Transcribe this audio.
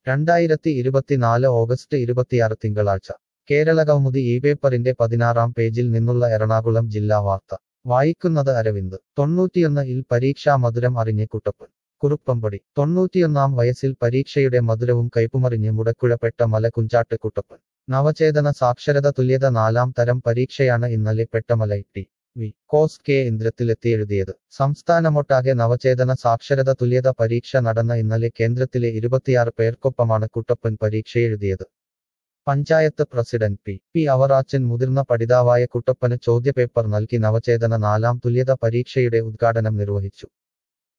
രണ്ടായിരത്തി ഇരുപത്തിനാല് ഓഗസ്റ്റ് ഇരുപത്തിയാറ് തിങ്കളാഴ്ച കേരള കൗമുദി ഈ പേപ്പറിന്റെ പതിനാറാം പേജിൽ നിന്നുള്ള എറണാകുളം ജില്ലാ വാർത്ത വായിക്കുന്നത് അരവിന്ദ് തൊണ്ണൂറ്റിയൊന്ന് ഇൽ പരീക്ഷാ മധുരം അറിഞ്ഞ് കുട്ടപ്പൻ കുറുപ്പമ്പടി തൊണ്ണൂറ്റിയൊന്നാം വയസ്സിൽ പരീക്ഷയുടെ മധുരവും കൈപ്പുമറിഞ്ഞ് മുടക്കുഴപ്പെട്ട മല കുഞ്ചാട്ട് കുട്ടപ്പൻ നവചേതന സാക്ഷരത തുല്യത നാലാം തരം പരീക്ഷയാണ് ഇന്നലെ പെട്ടമല ടി വി കോസ് കെ ഇന്ദ്രത്തിലെത്തിയെഴുതിയത് സംസ്ഥാനമൊട്ടാകെ നവചേതന സാക്ഷരത തുല്യത പരീക്ഷ നടന്ന ഇന്നലെ കേന്ദ്രത്തിലെ ഇരുപത്തിയാറ് പേർക്കൊപ്പമാണ് കുട്ടപ്പൻ പരീക്ഷയെഴുതിയത് panchayat president P P Avarachan മുതിർന്ന പഠിതാവായ കുട്ടപ്പന് ചോദ്യപേപ്പർ നൽകി നവചേതന നാലാം തുല്യത പരീക്ഷയുടെ ഉദ്ഘാടനം നിർവഹിച്ചു